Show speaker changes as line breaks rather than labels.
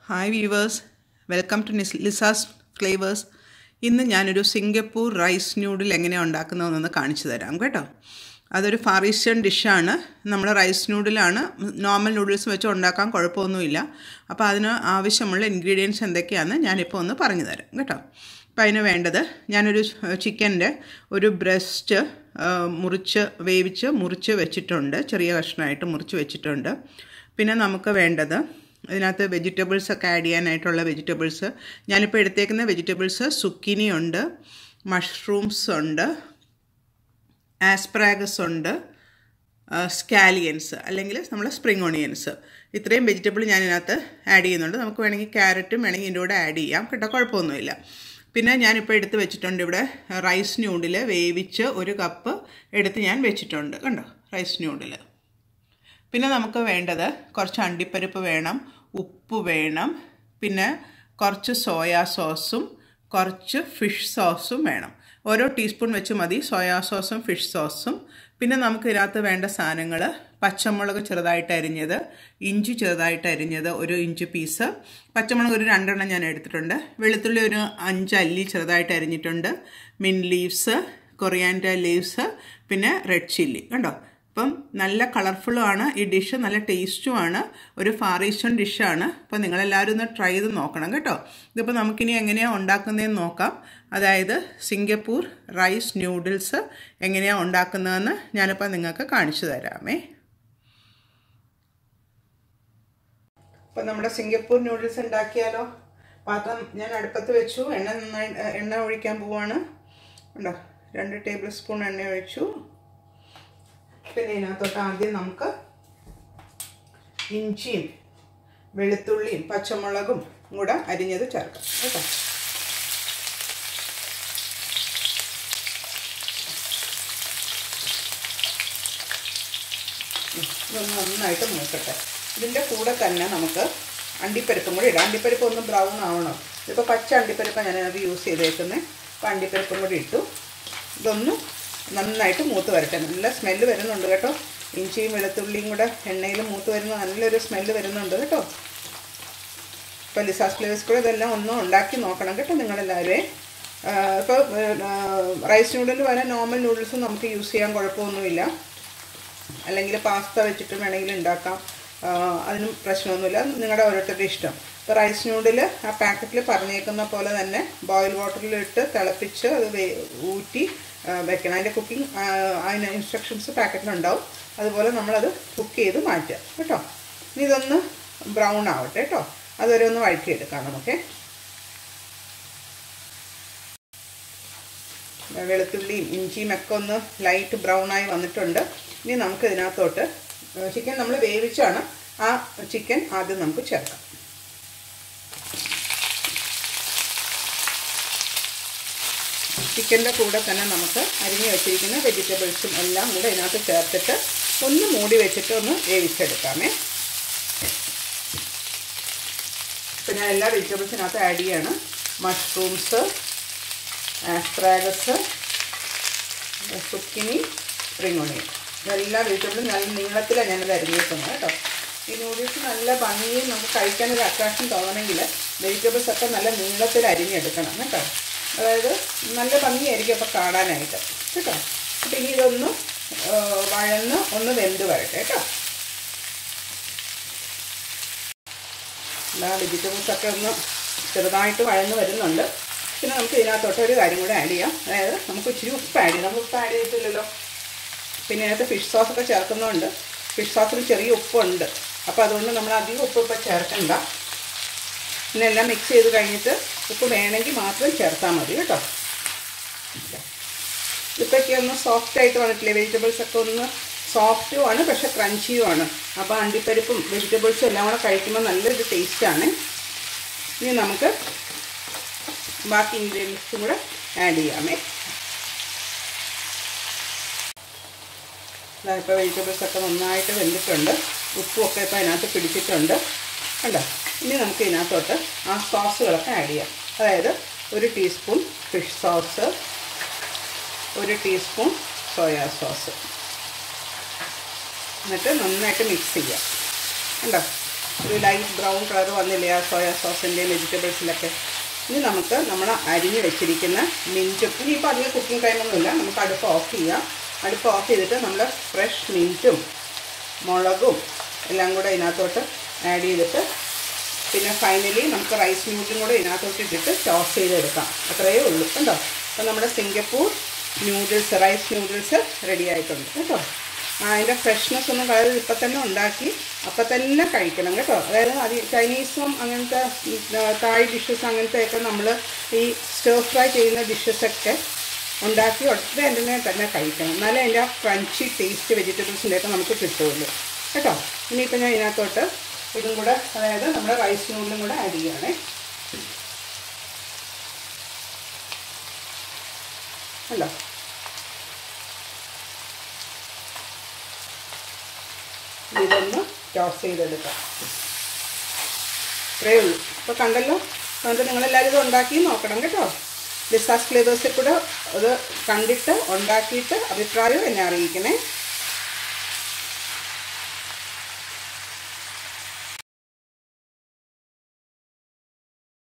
hi viewers welcome to Nis Lisa's flavours ഇന്ന് ഞാനൊരു Singapore rice noodle എങ്ങനെയാണ് ഉണ്ടാക്കുന്നതെന്നൊന്ന് കാണിച്ചു തരാം കേട്ടോ അതൊരു ഫാർ ഈസ്റ്റേൺ ഡിഷാണ് നമ്മൾ റൈസ് ന്യൂഡിലാണ് നോർമൽ നൂഡിൽസ് വെച്ച് ഉണ്ടാക്കാൻ കുഴപ്പമൊന്നുമില്ല അപ്പോൾ അതിന് ആവശ്യമുള്ള ഇൻഗ്രീഡിയൻസ് എന്തൊക്കെയാണെന്ന് ഞാനിപ്പോൾ ഒന്ന് പറഞ്ഞു തരാം കേട്ടോ അപ്പോൾ അതിന് വേണ്ടത് ഞാനൊരു ചിക്കൻ്റെ ഒരു ബ്രസ്റ്റ് മുറിച്ച് വേവിച്ച് മുറിച്ച് വെച്ചിട്ടുണ്ട് ചെറിയ കഷ്ണമായിട്ട് മുറിച്ച് വെച്ചിട്ടുണ്ട് പിന്നെ നമുക്ക് വേണ്ടത് ഇതിനകത്ത് വെജിറ്റബിൾസ് ഒക്കെ ആഡ് ചെയ്യാനായിട്ടുള്ള വെജിറ്റബിൾസ് ഞാനിപ്പോൾ എടുത്തേക്കുന്ന വെജിറ്റബിൾസ് സുക്കിനി ഉണ്ട് മഷ്റൂംസ് ഉണ്ട് ആസ്പ്രാഗസ് ഉണ്ട് സ്കാലിയൻസ് അല്ലെങ്കിൽ നമ്മൾ സ്പ്രിങ് ഓണിയൻസ് ഇത്രയും വെജിറ്റബിൾ ഞാൻ ഇതിനകത്ത് ആഡ് ചെയ്യുന്നുണ്ട് നമുക്ക് വേണമെങ്കിൽ ക്യാരറ്റും വേണമെങ്കിൽ ഇതിൻ്റെ കൂടെ ആഡ് ചെയ്യാം കേട്ടോ കുഴപ്പമൊന്നുമില്ല പിന്നെ ഞാനിപ്പോൾ എടുത്ത് വെച്ചിട്ടുണ്ട് ഇവിടെ റൈസ് ന്യൂഡിൽ വേവിച്ച് ഒരു കപ്പ് എടുത്ത് ഞാൻ വെച്ചിട്ടുണ്ട് കണ്ടോ റൈസ് ന്യൂഡിൽ പിന്നെ നമുക്ക് വേണ്ടത് കുറച്ച് അണ്ടിപ്പരിപ്പ് വേണം ഉപ്പ് വേണം പിന്നെ കുറച്ച് സോയാ സോസും കുറച്ച് ഫിഷ് സോസും വേണം ഓരോ ടീസ്പൂൺ വെച്ച് മതി സോയാ സോസും ഫിഷ് സോസും പിന്നെ നമുക്ക് ഇതിനകത്ത് വേണ്ട സാധനങ്ങൾ പച്ചമുളക് ചെറുതായിട്ട് അരിഞ്ഞത് ഇഞ്ചി ചെറുതായിട്ട് അരിഞ്ഞത് ഒരു ഇഞ്ച് പീസ് പച്ചമുളക് ഒരു രണ്ടെണ്ണം ഞാൻ എടുത്തിട്ടുണ്ട് വെളുത്തുള്ളി ഒരു അഞ്ച് അല്ലി ചെറുതായിട്ട് അരിഞ്ഞിട്ടുണ്ട് മിൻ ലീവ്സ് കൊറിയാൻഡർ ലീവ്സ് പിന്നെ റെഡ് ചില്ലി കണ്ടോ അപ്പം നല്ല കളർഫുള്ളുമാണ് ഈ ഡിഷ് നല്ല ടേസ്റ്റുമാണ് ഒരു ഫാർ ഈസ്റ്റേൺ ഡിഷാണ് അപ്പം നിങ്ങളെല്ലാവരും ഒന്ന് ട്രൈ ചെയ്ത് നോക്കണം കേട്ടോ ഇതിപ്പോൾ നമുക്കിനി എങ്ങനെയാണ് ഉണ്ടാക്കുന്നതെന്ന് നോക്കാം അതായത് സിംഗപ്പൂർ റൈസ് ന്യൂഡിൽസ് എങ്ങനെയാണ് ഉണ്ടാക്കുന്നതെന്ന് ഞാനിപ്പോൾ നിങ്ങൾക്ക് കാണിച്ചു തരാമേ അപ്പം നമ്മുടെ സിംഗപ്പൂർ ന്യൂഡിൽസ് ഉണ്ടാക്കിയാലോ പാത്രം ഞാൻ അടുപ്പത്ത് വെച്ചു എണ്ണ നന്നായി എണ്ണ ഒഴിക്കാൻ പോവാണ് ഉണ്ടോ രണ്ട് ടേബിൾ സ്പൂൺ എണ്ണ ഒഴിച്ചു പിന്നെ ഇതിനകത്തോട്ട് ആദ്യം നമുക്ക് ഇഞ്ചിയും വെളുത്തുള്ളിയും പച്ചമുളകും കൂടെ അരിഞ്ഞത് ചേർക്കാം കേട്ടോ ഇതൊന്ന് നന്നായിട്ട് മൂക്കട്ടെ ഇതിൻ്റെ കൂടെ തന്നെ നമുക്ക് അണ്ടിപ്പരിപ്പും കൂടി ഇടാം അണ്ടിപ്പരിപ്പ് ഒന്ന് ബ്രൗൺ ആവണം ഇതിപ്പോൾ പച്ച അണ്ടിപ്പരിപ്പാണ് ഞാനത് യൂസ് ചെയ്തേക്കുന്നത് അപ്പോൾ അണ്ടിപ്പരിപ്പും കൂടി ഇട്ടു ഇതൊന്ന് നന്നായിട്ട് മൂത്ത് വരട്ടെ നല്ല സ്മെല്ല് വരുന്നുണ്ട് കേട്ടോ ഇഞ്ചിയും വെളുത്തുള്ളിയും കൂടെ എണ്ണയിൽ മൂത്ത് വരുന്ന നല്ലൊരു സ്മെല്ല് വരുന്നുണ്ട് കേട്ടോ ഇപ്പോൾ ലിസാസ് ഫ്ലേവേഴ്സ് കൂടെ ഇതെല്ലാം ഒന്ന് ഉണ്ടാക്കി നോക്കണം കേട്ടോ നിങ്ങളെല്ലാവരും ഇപ്പോൾ റൈസ് നൂഡിലിന് പകരം നോർമൽ നൂഡിൽസും നമുക്ക് യൂസ് ചെയ്യാൻ കുഴപ്പമൊന്നുമില്ല അല്ലെങ്കിൽ പാസ്ത വെച്ചിട്ട് വേണമെങ്കിൽ ഉണ്ടാക്കാം അതിനും പ്രശ്നമൊന്നുമില്ല നിങ്ങളുടെ ഓരോരുത്തരുടെ ഇഷ്ടം ഇപ്പോൾ റൈസ് നൂഡിൽ ആ പാക്കറ്റിൽ പറഞ്ഞേക്കുന്ന പോലെ തന്നെ ബോയിൽ വാട്ടറിലിട്ട് തിളപ്പിച്ച് അത് ഊറ്റി വെക്കണം അതിൻ്റെ കുക്കിംഗ് അതിന് ഇൻസ്ട്രക്ഷൻസ് പാക്കറ്റിലുണ്ടാവും അതുപോലെ നമ്മളത് കുക്ക് ചെയ്ത് മാറ്റുക കേട്ടോ ഇനി ഇതൊന്ന് ബ്രൗൺ ആവട്ടെ കേട്ടോ അതുവരെ ഒന്ന് വഴറ്റിയെടുക്കാം നമുക്ക് വെളുത്തുള്ളിയും ഇഞ്ചിയും ഒക്കെ ഒന്ന് ലൈറ്റ് ബ്രൗൺ ആയി വന്നിട്ടുണ്ട് ഇനി നമുക്ക് ഇതിനകത്തോട്ട് ചിക്കൻ നമ്മൾ വേവിച്ചാണ് ആ ചിക്കൻ ആദ്യം നമുക്ക് ചേർക്കാം ചിക്കൻ്റെ കൂടെ തന്നെ നമുക്ക് അരിഞ്ഞു വെച്ചിരിക്കുന്ന വെജിറ്റബിൾസും എല്ലാം കൂടെ ഇതിനകത്ത് ചേർത്തിട്ട് ഒന്ന് മൂടി വെച്ചിട്ട് ഒന്ന് വേവിച്ചെടുക്കാമേ ഇപ്പം ഞാൻ എല്ലാ വെജിറ്റബിൾസിനകത്ത് ആഡ് ചെയ്യാണ് mushrooms asparagus zucchini spring onion എല്ലാ വെജിറ്റബിളും നല്ല നീളത്തിലാണ് ഞാനത് അരിഞ്ഞിരിക്കുന്നത് കേട്ടോ ഈ നൂഡിൽസ് നല്ല ഭംഗിയും നമുക്ക് കഴിക്കാൻ ഒരു അട്രാക്ഷൻ തോന്നണമെങ്കിൽ വെജിറ്റബിൾസ് ഒക്കെ നല്ല നീളത്തിൽ അരിഞ്ഞെടുക്കണം കേട്ടോ അതായത് നല്ല ഭംഗിയായിരിക്കും അപ്പോൾ കാണാനായിട്ട് കേട്ടോ അപ്പം ഇനി ഇതൊന്ന് വഴന്ന് ഒന്ന് വെന്ത് വരട്ടെ കേട്ടോ എല്ലാ വെജിറ്റബിൾസൊക്കെ ഒന്ന് ചെറുതായിട്ട് വഴന്ന് വരുന്നുണ്ട് പിന്നെ നമുക്ക് ഇതിനകത്തോട്ട് ഒരു കാര്യം കൂടെ ആഡ് ചെയ്യാം അതായത് നമുക്ക് ഇച്ചിരി ഉപ്പ് ആഡ് ചെയ്യാം നമുക്ക് ഉപ്പ് ആഡ് ചെയ്തിട്ടില്ലല്ലോ പിന്നെ അതിനകത്ത് ഫിഷ് സോസൊക്കെ ചേർക്കുന്നുണ്ട് ഫിഷ് സോസിൽ ചെറിയ ഉപ്പുണ്ട് അപ്പോൾ അതുകൊണ്ട് നമ്മൾ അധികം ഉപ്പ് ഇപ്പോൾ ചേർക്കണ്ട പിന്നെ എല്ലാം മിക്സ് ചെയ്ത് കഴിഞ്ഞിട്ട് ഉപ്പ് വേണമെങ്കിൽ മാത്രം ചേർത്താൽ മതി കേട്ടോ ഇപ്പൊക്കെ ഒന്ന് സോഫ്റ്റ് ആയിട്ട് വന്നിട്ടില്ലേ വെജിറ്റബിൾസ് ഒക്കെ ഒന്ന് സോഫ്റ്റും ആണ് പക്ഷെ ക്രഞ്ചിയും ആണ് അപ്പോൾ അണ്ടിപ്പരിപ്പും വെജിറ്റബിൾസും എല്ലാം കൂടെ കഴിക്കുമ്പോൾ നല്ലൊരു ടേസ്റ്റാണ് ഇനി നമുക്ക് ബാക്കി ഇൻഗ്രീഡിയൻസും കൂടെ ആഡ് ചെയ്യാമേ ഇപ്പോൾ വെജിറ്റബിൾസ് ഒക്കെ നന്നായിട്ട് വെന്തിട്ടുണ്ട് ഉപ്പും ഒക്കെ ഇപ്പോൾ അതിനകത്ത് പിടിച്ചിട്ടുണ്ട് കണ്ടോ ഇനി നമുക്ക് ഇതിനകത്തോട്ട് ആ സോസുകളൊക്കെ ആഡ് ചെയ്യാം അതായത് ഒരു ടീസ്പൂൺ ഫിഷ് സോസ് ഒരു ടീസ്പൂൺ സോയാ സോസ് എന്നിട്ട് നന്നായിട്ട് മിക്സ് ചെയ്യാം കണ്ടോ ഒരു ലൈറ്റ് ബ്രൗൺ കളർ വന്നില്ലേ ആ സോയാ സോസിൻ്റെയും വെജിറ്റബിൾസിലൊക്കെ ഇനി നമുക്ക് നമ്മൾ അരിഞ്ഞ് വെച്ചിരിക്കുന്ന മിൻറ്റും ഇനിയിപ്പോൾ അധികം കുക്കിംഗ് ടൈമൊന്നുമില്ല നമുക്ക് അടുപ്പ് ഓഫ് ചെയ്യാം അടുപ്പ് ഓഫ് ചെയ്തിട്ട് നമ്മൾ ഫ്രഷ് മിൻറ്റും മുളകും എല്ലാം കൂടെ ഇതിനകത്തോട്ട് ആഡ് ചെയ്തിട്ട് പിന്നെ ഫൈനലി നമുക്ക് റൈസ് ന്യൂഡിലും കൂടെ ഇതിനകത്തോട്ട് ഇട്ടിട്ട് ടോസ് ചെയ്തെടുക്കാം അത്രയേ ഉള്ളൂ കണ്ടോ അപ്പോൾ നമ്മുടെ Singapore noodles rice noodles ready ആയിട്ടുണ്ട് കേട്ടോ ആ, അതിൻ്റെ ഫ്രഷ്നെസ് ഒന്നും കളയാതെ ഇപ്പം തന്നെ ഉണ്ടാക്കി അപ്പം തന്നെ കഴിക്കണം കേട്ടോ അതായത് അത് ചൈനീസും അങ്ങനത്തെ ഉം, ആ, തായ് ഡിഷസ് അങ്ങനത്തെയൊക്കെ നമ്മൾ ഈ സ്റ്റർ ഫ്രൈ ചെയ്യുന്ന ഡിഷസൊക്കെ ഉണ്ടാക്കി ഉടനെ തന്നെ തന്നെ കഴിക്കണം എന്നാലേ അതിൻ്റെ ആ ക്രഞ്ചി ടേസ്റ്റ് വെജിറ്റബിൾസിൻ്റെയൊക്കെ നമുക്ക് കിട്ടുള്ളൂ കേട്ടോ ഇനിയിപ്പോൾ ഞാൻ ഇതിനകത്തോട്ട് ഇതും കൂടെ അതായത് നമ്മുടെ റൈസ് നൂഡിലും കൂടെ ആഡ് ചെയ്യുകയാണേ അല്ലോ ഇതൊന്ന് ടോസ് ചെയ്തെടുക്കാം ഇത്രയേ ഉള്ളൂ ഇപ്പോൾ കണ്ടല്ലോ അതുകൊണ്ട് നിങ്ങളെല്ലാവരും ഇത് ഉണ്ടാക്കി നോക്കണം കേട്ടോ ഡിസാസ് ഫ്ലേവേഴ്സിൽ കൂടെ അത് കണ്ടിട്ട് ഉണ്ടാക്കിയിട്ട് അഭിപ്രായം എന്നെ അറിയിക്കണേ